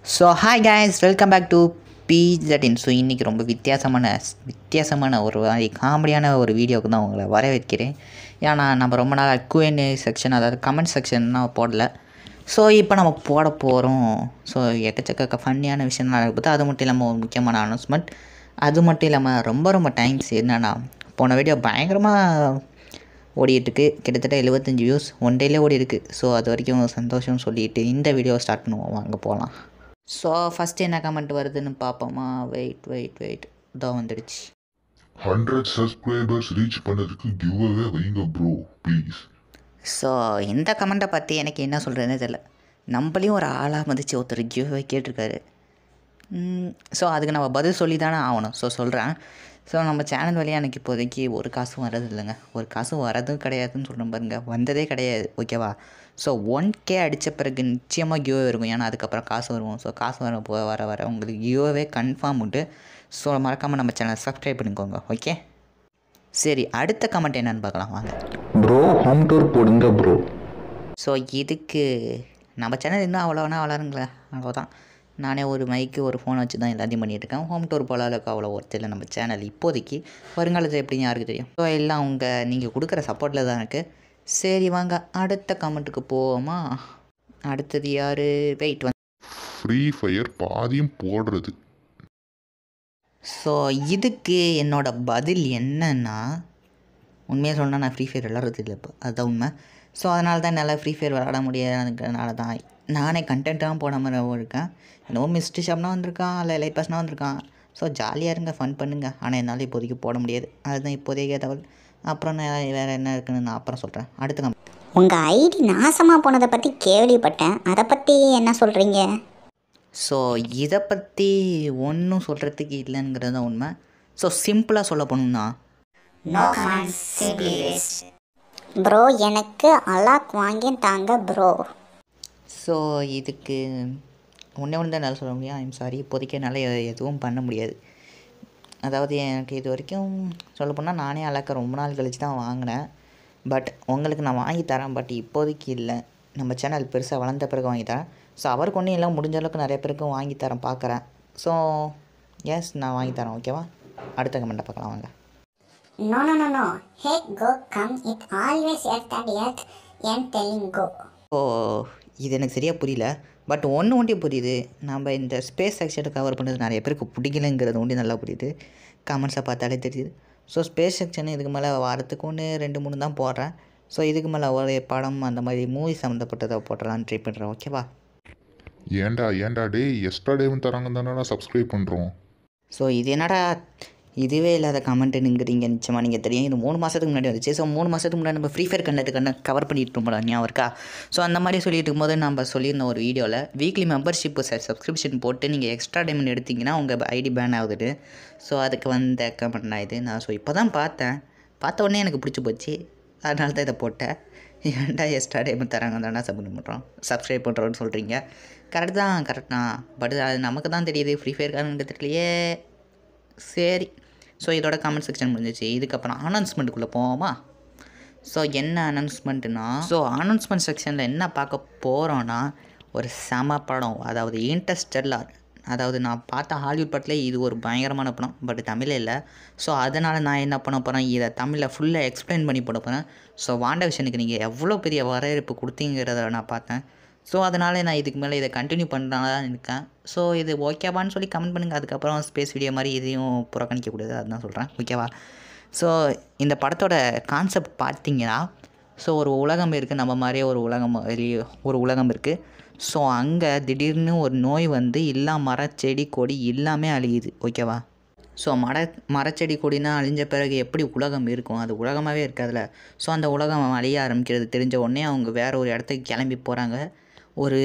so hi guys welcome back to பிஜட்டின் so இன்றைக்கி ரொம்ப வித்தியாசமான வித்தியாசமான ஒரு மாதிரி காமெடியான ஒரு வீடியோவுக்கு தான் உங்களை வரவேற்கிறேன் ஏன்னா நம்ம ரொம்ப நாள் Q&A செக்ஷன் அதாவது கமெண்ட் செக்ஷன்லாம் போடல ஸோ இப்போ நம்ம போட போகிறோம் ஸோ எக்கச்சக்க ஃபன்னியான விஷயம் நடக்குது அது மட்டும் இல்லாமல் ஒரு முக்கியமான அனௌன்ஸ்மெண்ட் அது மட்டும் இல்லாமல் ரொம்ப ரொம்ப டைம்ஸ் என்னென்னா போன வீடியோ பயங்கரமாக ஓடிட்டுருக்கு கிட்டத்தட்ட எழுபத்தஞ்சு வியூஸ் ஒன் டேலே ஓடி இருக்கு ஸோ அது வரைக்கும் சந்தோஷம் சொல்லிட்டு இந்த வீடியோ ஸ்டார்ட் பண்ணுவோம் வாங்க போகலாம் ஸோ ஃபஸ்ட்டு என்ன கமெண்ட் வருதுன்னு பார்ப்போமா வெயிட் வெயிட் வெயிட் இதோ வந்துடுச்சு ஹண்ட்ரட் சப்ஸ்கிரைபர்ஸ் ரீச் பண்ணதுக்கு கிவ் அவே வைங்க ப்ரோ ப்ளீஸ் ஸோ இந்த கமெண்ட்டை பற்றி எனக்கு என்ன சொல்கிறதுனே தெரியல நம்மளையும் ஒரு ஆளாக மதித்து ஒருத்தர் கிவ்வே கேட்டிருக்காரு ஸோ அதுக்கு நம்ம பதில் சொல்லி தானே ஆகணும் ஸோ சொல்கிறேன் ஸோ நம்ம சேனல் வழியாக எனக்கு இப்போதைக்கு ஒரு காசும் வரது இல்லைங்க ஒரு காசும் வரதும் கிடையாதுன்னு சொல்கிறேன் பாருங்க வந்ததே கிடையாது ஓகேவா ஸோ ஒன் கே அடித்த பிறகு நிச்சயமாக கியூவே இருக்கும் ஏன்னா அதுக்கப்புறம் காசு வரும் ஸோ காசு வர போ வர வர உங்களுக்கு கியூவே கன்ஃபார்ம் உண்டு ஸோ மறக்காமல் நம்ம சேனல் சப்ஸ்கிரைப் பண்ணிக்கோங்க ஓகே சரி அடுத்த கமெண்ட் என்னன்னு பார்க்கலாம் வாங்க ப்ரோ ஹோம் டூர் போடுங்க ப்ரோ ஸோ இதுக்கு நம்ம சேனல் இன்னும் அவ்வளோனா வளருங்களே அவ்வளோதான் நானே ஒரு மைக்கு ஒரு ஃபோன் வச்சு தான் எல்லாத்தையும் பண்ணிட்டு இருக்கேன் ஹோம் டூர் போல அளவுக்கு அவ்வளோ ஒருத்தர் இல்லை நம்ம சேனல் இப்போதைக்கு வருங்காலத்தில் எப்படின்னு யாருக்கு தெரியும் ஸோ எல்லாம் அவங்க நீங்கள் கொடுக்குற சப்போர்ட்டில் தான் இருக்குது சரி வாங்க அடுத்த கமெண்ட்டுக்கு போவோமா அடுத்தது யார் வெயிட் வந்து ஃப்ரீ ஃபயர் பாதியும் போடுறது ஸோ இதுக்கு என்னோட பதில் என்னன்னா உண்மையாக சொன்னால் நான் ஃப்ரீ ஃபயர் விளாட்றது இல்லை இப்போ அதுதான் உண்மை ஸோ அதனால தான் என்னால் ஃப்ரீ ஃபயர் விளாட முடியாதுனால தான் நானே கண்டென்ட்டாக போடாமல் இருக்கேன் என்னவோ மிஸ்டு ஷாப்னா வந்திருக்கான் இல்லை லைட் பாஸ்னா வந்திருக்கான் ஸோ ஜாலியாக இருங்க ஃபன் பண்ணுங்க ஆனால் என்னால் இப்போதைக்கு போட முடியாது அதுதான் இப்போதைய தகவல் அப்புறம் நான் வேறு என்ன இருக்குன்னு நான் அப்புறம் சொல்கிறேன் அடுத்த கம் உங்கள் ஐடி நாசமாக போனதை பற்றி கேள்விப்பட்டேன் அதை பற்றி என்ன சொல்கிறீங்க ஸோ இதை பற்றி ஒன்றும் சொல்கிறதுக்கு இல்லைங்கிறது தான் உண்மை ஸோ சிம்பிளாக சொல்ல போகணுன்னா ப்ரோ எனக்கு அலாக் வாங்கி தாங்க ப்ரோ ஸோ இதுக்கு ஒன்றே ஒன்று தான் என்னால் சொல்ல முடியும் ஐம் சாரி இப்போதைக்கு என்னால் எ- எதுவும் பண்ண முடியாது அதாவது எனக்கு இது வரைக்கும் சொல்லப்போனால் நானே அழக்க ரொம்ப நாள் கழிச்சு தான் வாங்கினேன் பட் உங்களுக்கு நான் வாங்கி தரேன் பட் இப்போதைக்கு இல்லை நம்ம சேனல் பெருசாக வளர்ந்த பிறகு வாங்கி தரேன் ஸோ அவருக்கு ஒன்றும் இல்லை முடிஞ்ச அளவுக்கு நிறைய பேருக்கு வாங்கி தரேன் பார்க்குறேன் ஸோ எஸ் நான் வாங்கி தரேன் ஓகேவா அடுத்த கமெண்ட்டை பார்க்கலாம் வாங்க no no no no hey go come it always earth and earth in telling go oh இது எனக்கு சரியாக புரியல பட் ஒன்று ஒன்றே புரியுது நம்ம இந்த ஸ்பேஸ் செக்ஷனை கவர் பண்ணது நிறைய பேருக்கு பிடிக்கலங்கிறது ஒன்றே நல்லா புரியுது கமெண்ட்ஸை பார்த்தாலே தெரியுது ஸோ ஸ்பேஸ் செக்ஷன் இதுக்கு மேலே வாரத்துக்கு ஒன்று ரெண்டு மூணு தான் போடுறேன் ஸோ இதுக்கு மேலே ஒரு படம் அந்த மாதிரி மூவி சம்மந்தப்பட்டதை போட்டுடலான்னு ட்ரை பண்ணுறேன் ஓகேவா ஏன்டா ஏன்டா டே எக்ஸ்ட்ரா டேவும் தராங்க தானே சப்ஸ்கிரைப் பண்ணுறோம் ஸோ இது என்னடா இதுவே இல்லாத கமெண்ட்டுங்கிறீங்க நிச்சயமாக நீங்கள் தெரியும் இது மூணு மாதத்துக்கு முன்னாடி வந்துச்சு ஸோ மூணு மாதத்துக்கு முன்னாடி நம்ம ஃப்ரீ ஃபயர் கண்டது கண்ண கவர் பண்ணிட்டு இருப்போம் ஞாபகம் இருக்கா ஸோ அந்த மாதிரி சொல்லிட்டு இருக்கும்போது நம்ம சொல்லியிருந்த ஒரு வீடியோவில் வீக்லி மெம்பர்ஷிப் சப்ஸ்கிரிப்ஷன் போட்டு நீங்கள் எக்ஸ்ட்ரா டைமண்ட் எடுத்தீங்கன்னா உங்கள் ஐடி பேன் ஆகுது ஸோ அதுக்கு வந்த கமெண்ட் நான் இது நான் ஸோ இப்போ தான் பார்த்தேன் பார்த்த உடனே எனக்கு பிடிச்சி போச்சு அதனால தான் இதை போட்டேன் ஏன்டா எக்ஸ்ட்ரா டைமண்ட் தராங்க தானே சப்மிட் பண்ணுறோம் சப்ஸ்கிரைப் பண்ணுறோன்னு சொல்கிறீங்க கரெக்ட் தான் கரெக்ட் தான் பட் அது நமக்கு தான் தெரியுது ஃப்ரீ ஃபயர் காரங்க தெரியலையே சரி ஸோ இதோட கமெண்ட் செக்ஷன் முடிஞ்சிச்சு இதுக்கப்புறம் அனௌன்ஸ்மெண்ட்டுக்குள்ளே போவோமா ஸோ என்ன அனௌன்ஸ்மெண்ட்டுனா ஸோ அனௌன்ஸ்மெண்ட் செக்ஷனில் என்ன பார்க்க போகிறோன்னா ஒரு செம படம் அதாவது இன்டர்ஸ்டெல்லார் அதாவது நான் பார்த்த ஹாலிவுட் படத்துல இது ஒரு பயங்கரமான படம் பட் தமிழில் இல்லை ஸோ அதனால் நான் என்ன பண்ண போகிறேன் இதை தமிழில் ஃபுல்லாக எக்ஸ்பிளைன் பண்ணி போட போகிறேன் ஸோ வாண்ட விஷனுக்கு நீங்கள் எவ்வளோ பெரிய வரவேற்பு கொடுத்தீங்கிறத நான் பார்த்தேன் ஸோ அதனால் நான் இதுக்கு மேலே இதை கண்டினியூ பண்ணுறாங்க இருக்கேன் ஸோ இது ஓகேவான்னு சொல்லி கமெண்ட் பண்ணுங்கள் அதுக்கப்புறம் ஸ்பேஸ் வீடியோ மாதிரி இதையும் புறக்கணிக்கக்கூடாது அதுதான் சொல்கிறேன் ஓகேவா ஸோ இந்த படத்தோட கான்செப்ட் பார்த்தீங்கன்னா ஸோ ஒரு உலகம் இருக்குது நம்ம மாதிரியே ஒரு உலகம் வெளியே ஒரு உலகம் இருக்குது ஸோ அங்கே திடீர்னு ஒரு நோய் வந்து எல்லா மரம் செடி கொடி எல்லாமே அழியுது ஓகேவா ஸோ மர மரச்செடி கொடினா அழிஞ்ச பிறகு எப்படி உலகம் இருக்கும் அது உலகமாகவே இருக்காதுல்ல ஸோ அந்த உலகம் அழிய ஆரம்பிக்கிறது தெரிஞ்ச உடனே அவங்க வேற ஒரு இடத்துக்கு கிளம்பி போகிறாங்க ஒரு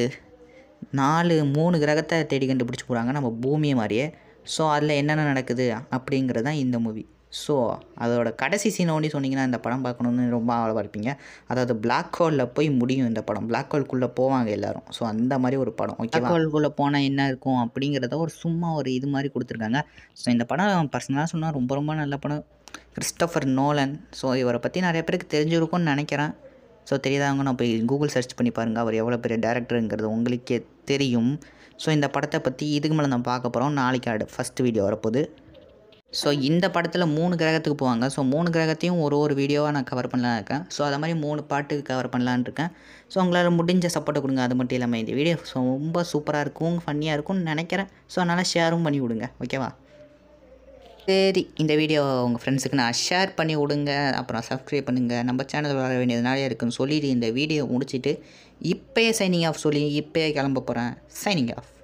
நாலு மூணு கிரகத்தை தேடி கண்டுபிடிச்சி போகிறாங்க நம்ம பூமியை மாதிரியே ஸோ அதில் என்னென்ன நடக்குது அப்படிங்கிறது தான் இந்த மூவி ஸோ அதோட கடைசி சீனை ஒண்டி சொன்னீங்கன்னா இந்த படம் பார்க்கணுன்னு ரொம்ப ஆவலமாக இருப்பீங்க அதாவது பிளாக் ஹோலில் போய் முடியும் இந்த படம் பிளாக் ஹோல்குள்ளே போவாங்க எல்லாரும் ஸோ அந்த மாதிரி ஒரு படம் ஓகே பிளாக் ஹோல்குள்ளே போனால் என்ன இருக்கும் அப்படிங்கிறத ஒரு சும்மா ஒரு இது மாதிரி கொடுத்துருக்காங்க ஸோ இந்த படம் பர்சனலாக சொன்னால் ரொம்ப ரொம்ப நல்ல படம் கிறிஸ்டோஃபர் நோலன் ஸோ இவரை பற்றி நிறைய பேருக்கு தெரிஞ்சிருக்கும்னு நினைக்கிறேன் ஸோ தெரியாதவங்க நான் போய் கூகுள் சர்ச் பண்ணி பாருங்கள் அவர் எவ்வளோ பெரிய டேரக்டருங்கிறது உங்களுக்கே தெரியும் ஸோ இந்த படத்தை பற்றி இதுக்கு மேலே நான் பார்க்க போகிறோம் நாளைக்கு அடு ஃபஸ்ட் வீடியோ வரப்போகுது ஸோ இந்த படத்தில் மூணு கிரகத்துக்கு போவாங்க ஸோ மூணு கிரகத்தையும் ஒரு ஒரு வீடியோவாக நான் கவர் பண்ணலான்னு இருக்கேன் ஸோ அதை மாதிரி மூணு பாட்டுக்கு கவர் பண்ணலான்னு இருக்கேன் ஸோ உங்களால் முடிஞ்ச சப்போர்ட்டை கொடுங்க அது மட்டும் இல்லாமல் இந்த வீடியோ ஸோ ரொம்ப சூப்பராக இருக்கும் ஃபன்னியாக இருக்கும்னு நினைக்கிறேன் ஸோ அதனால் ஷேரும் பண்ணி விடுங்க ஓகேவா சரி இந்த வீடியோ உங்கள் ஃப்ரெண்ட்ஸுக்கு நான் ஷேர் பண்ணி விடுங்க அப்புறம் சப்ஸ்கிரைப் பண்ணுங்கள் நம்ம சேனல் வர வேண்டியது நிறைய இருக்குன்னு சொல்லிட்டு இந்த வீடியோ முடிச்சுட்டு இப்போயே சைனிங் ஆஃப் சொல்லி இப்போயே கிளம்ப போகிறேன் சைனிங் ஆஃப்